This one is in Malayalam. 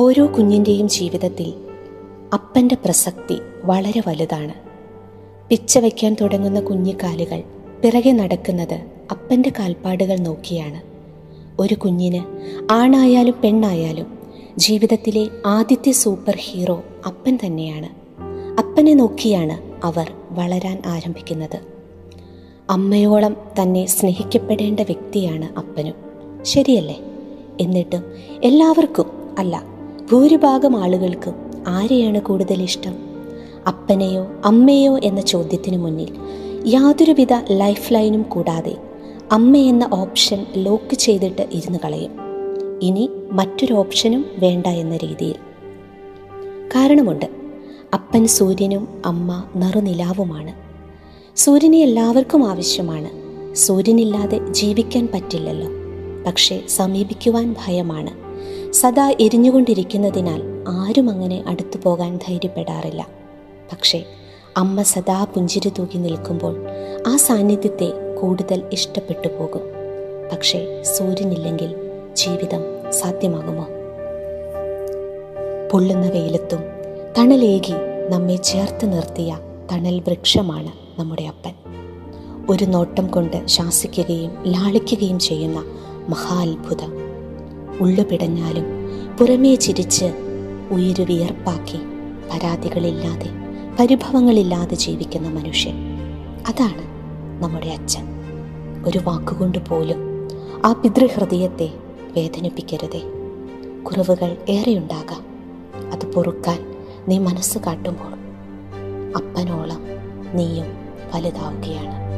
ഓരോ കുഞ്ഞിൻ്റെയും ജീവിതത്തിൽ അപ്പൻ്റെ പ്രസക്തി വളരെ വലുതാണ് പിച്ച വയ്ക്കാൻ തുടങ്ങുന്ന കുഞ്ഞിക്കാലുകൾ പിറകെ നടക്കുന്നത് അപ്പൻ്റെ കാൽപ്പാടുകൾ നോക്കിയാണ് ഒരു കുഞ്ഞിന് ആണായാലും പെണ്ണായാലും ജീവിതത്തിലെ ആദ്യത്തെ സൂപ്പർ ഹീറോ അപ്പൻ തന്നെയാണ് അപ്പനെ നോക്കിയാണ് അവർ വളരാൻ ആരംഭിക്കുന്നത് അമ്മയോളം തന്നെ സ്നേഹിക്കപ്പെടേണ്ട വ്യക്തിയാണ് അപ്പനും ശരിയല്ലേ എന്നിട്ടും എല്ലാവർക്കും അല്ല ഭൂരിഭാഗം ആളുകൾക്കും ആരെയാണ് കൂടുതൽ ഇഷ്ടം അപ്പനെയോ അമ്മയോ എന്ന ചോദ്യത്തിനു മുന്നിൽ യാതൊരുവിധ ലൈഫ് ലൈനും കൂടാതെ അമ്മ എന്ന ഓപ്ഷൻ ലോക്ക് ചെയ്തിട്ട് ഇരുന്ന് കളയും ഇനി മറ്റൊരു ഓപ്ഷനും വേണ്ട എന്ന രീതിയിൽ കാരണമുണ്ട് അപ്പൻ സൂര്യനും അമ്മ നറുനിലാവുമാണ് സൂര്യനെ എല്ലാവർക്കും ആവശ്യമാണ് സൂര്യനില്ലാതെ ജീവിക്കാൻ പറ്റില്ലല്ലോ പക്ഷേ സമീപിക്കുവാൻ ഭയമാണ് സദാ എരിഞ്ഞുകൊണ്ടിരിക്കുന്നതിനാൽ ആരും അങ്ങനെ അടുത്തു പോകാൻ ധൈര്യപ്പെടാറില്ല പക്ഷേ അമ്മ സദാ പുഞ്ചിരി തൂക്കി നിൽക്കുമ്പോൾ ആ സാന്നിധ്യത്തെ കൂടുതൽ ഇഷ്ടപ്പെട്ടു പോകും പക്ഷേ സൂര്യനില്ലെങ്കിൽ ജീവിതം സാധ്യമാകുമോ പൊള്ളുന്ന വെയിലത്തും തണലേകി നമ്മെ ചേർത്ത് നിർത്തിയ തണൽ വൃക്ഷമാണ് നമ്മുടെ അപ്പൻ ഒരു നോട്ടം കൊണ്ട് ശാസിക്കുകയും ലാളിക്കുകയും ചെയ്യുന്ന മഹാത്ഭുതം ഉള്ളു പിടഞ്ഞാലും പുറമേ ചിരിച്ച് ഉയരു വിയർപ്പാക്കി പരാതികളില്ലാതെ പരിഭവങ്ങളില്ലാതെ ജീവിക്കുന്ന മനുഷ്യൻ അതാണ് നമ്മുടെ അച്ഛൻ ഒരു വാക്കുകൊണ്ട് പോലും ആ പിതൃഹൃദയത്തെ വേദനിപ്പിക്കരുതേ കുറവുകൾ ഏറെയുണ്ടാകാം അത് പൊറുക്കാൻ നീ മനസ്സ് കാട്ടുമ്പോൾ അപ്പനോളം നീയും വലുതാവുകയാണ്